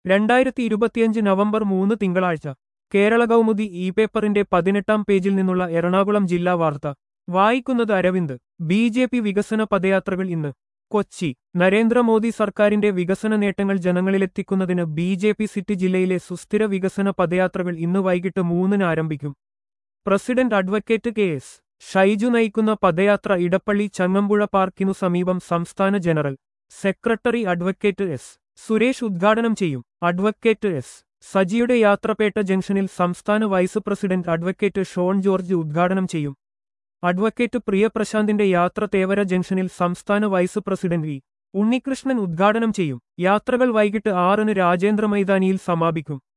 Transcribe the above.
രണ്ടായിരത്തി ഇരുപത്തിയഞ്ച് നവംബർ മൂന്ന് തിങ്കളാഴ്ച കേരള കൗമുദി ഇ പേപ്പറിന്റെ പതിനെട്ടാം പേജിൽ നിന്നുള്ള എറണാകുളം ജില്ലാ വാർത്ത വായിക്കുന്നത് അരവിന്ദ് ബി ജെ പി വികസന പദയാത്രകൾ ഇന്ന് കൊച്ചി നരേന്ദ്രമോദി സർക്കാരിന്റെ വികസന നേട്ടങ്ങൾ ജനങ്ങളിലെത്തിക്കുന്നതിന് ബി ജെ പി സിറ്റി ജില്ലയിലെ സുസ്ഥിര വികസന പദയാത്രകൾ ഇന്ന് വൈകിട്ട് മൂന്നിന് ആരംഭിക്കും president advocate K S Shaiju നയിക്കുന്ന പദയാത്ര ഇടപ്പള്ളി ചങ്ങമ്പുഴ പാർക്കിനു സമീപം സംസ്ഥാന general secretary advocate S Suresh ഉദ്ഘാടനം ചെയ്യും അഡ്വക്കേറ്റ് എസ് സജിയുടെ യാത്രപേട്ട ജംഗ്ഷനിൽ സംസ്ഥാന vice president advocate Shone George ഉദ്ഘാടനം ചെയ്യും അഡ്വക്കേറ്റ് പ്രിയപ്രശാന്തിന്റെ യാത്ര തേവര ജംഗ്ഷനിൽ സംസ്ഥാന വൈസ് പ്രസിഡന്റ് വി ഉണ്ണികൃഷ്ണൻ ഉദ്ഘാടനം ചെയ്യും യാത്രകൾ വൈകിട്ട് ആറിന് രാജേന്ദ്ര മൈതാനിയിൽ സമാപിക്കും